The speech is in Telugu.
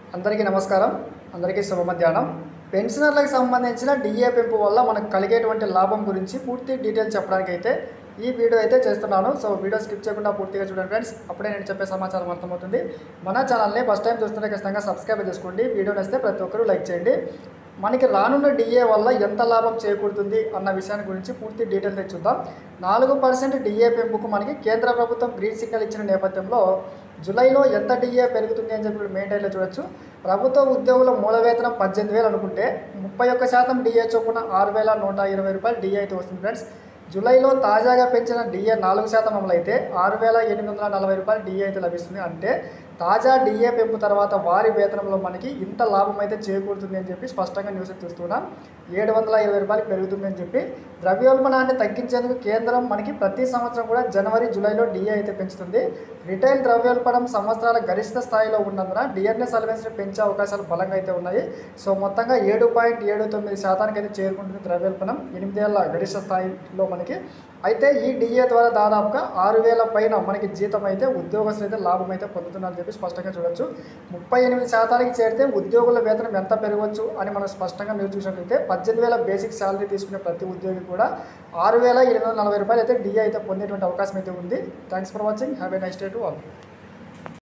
అందరికీ నమస్కారం అందరికీ శుభ మధ్యాహ్నం పెన్షనర్లకు సంబంధించిన డిఏ పెంపు వల్ల మనకు కలిగేటువంటి లాభం గురించి పూర్తి డీటెయిల్స్ చెప్పడానికి అయితే ఈ వీడియో అయితే చేస్తున్నాను సో వీడియో స్కిప్ చేయకుండా పూర్తిగా చూడండి ఫ్రెండ్స్ అప్పుడే నేను చెప్పే సమాచారం అర్థమవుతుంది మన ఛానల్ని ఫస్ట్ టైం చూస్తుంటే ఖచ్చితంగా సబ్స్క్రైబ్ చేసుకోండి వీడియో నచ్చితే ప్రతి ఒక్కరూ లైక్ చేయండి మనకి రానున్న డిఏ వల్ల ఎంత లాభం చేకూరుతుంది అన్న విషయాన్ని గురించి పూర్తి డీటెయిల్ అయితే చూద్దాం నాలుగు పర్సెంట్ డిఏ పెంపుకు మనకి కేంద్ర ప్రభుత్వం గ్రీన్ సిగ్నల్ ఇచ్చిన నేపథ్యంలో జూలైలో ఎంత డిఏ పెరుగుతుంది అని చెప్పి మెయింటైన్లో చూడొచ్చు ప్రభుత్వ ఉద్యోగుల మూల వేతనం పద్దెనిమిది వేలు అనుకుంటే ముప్పై ఒక్క శాతం డిఏ చొప్పున ఆరు వేల నూట ఇరవై రూపాయలు డిఏ అయితే వస్తుంది ఫ్రెండ్స్ జూలైలో తాజాగా పెంచిన డిఏ నాలుగు శాతం అమలైతే ఆరు వేల ఎనిమిది వందల నలభై రూపాయలు డిఏ అయితే లభిస్తుంది అంటే తాజా డిఏ పెంపు తర్వాత వారి వేతనంలో మనకి ఇంత లాభం అయితే చేకూరుతుంది అని చెప్పి స్పష్టంగా న్యూస్ అయితే చూస్తున్నాం ఏడు వందల ఇరవై రూపాయలు పెరుగుతుంది అని చెప్పి ద్రవ్యోల్బణాన్ని తగ్గించేందుకు కేంద్రం మనకి ప్రతి సంవత్సరం కూడా జనవరి జూలైలో డిఏ అయితే పెంచుతుంది రిటైల్ ద్రవ్యోల్బణం సంవత్సరాల గరిష్ట స్థాయిలో ఉన్నందున డిఆర్ఎస్ అలవెన్స్ని పెంచే అవకాశాలు బలంగా అయితే ఉన్నాయి సో మొత్తంగా ఏడు పాయింట్ ఏడు తొమ్మిది శాతానికి అయితే చేరుకుంటుంది ద్రవ్యోల్బణం ఎనిమిదేళ్ల గరిష్ట స్థాయిలో మనకి అయితే ఈ డిఏ ద్వారా దాదాపుగా ఆరు వేల పైన మనకి జీతం అయితే ఉద్యోగస్తులు అయితే లాభం అయితే పొందుతున్నారని చెప్పి స్పష్టంగా చూడొచ్చు ముప్పై ఎనిమిది శాతానికి చేరితే ఉద్యోగుల వేతనం ఎంత పెరగవచ్చు అని మనం స్పష్టంగా మీరు చూసినట్లయితే పద్దెనిమిది వేల బేసిక్ శాలరీ తీసుకునే ప్రతి ఉద్యోగి కూడా ఆరు వేల ఎనిమిది వందల నలభై రూపాయలు అయితే డిఏ అయితే పొందేటువంటి అవకాశం అయితే ఉంది thanks for watching have a nice day to all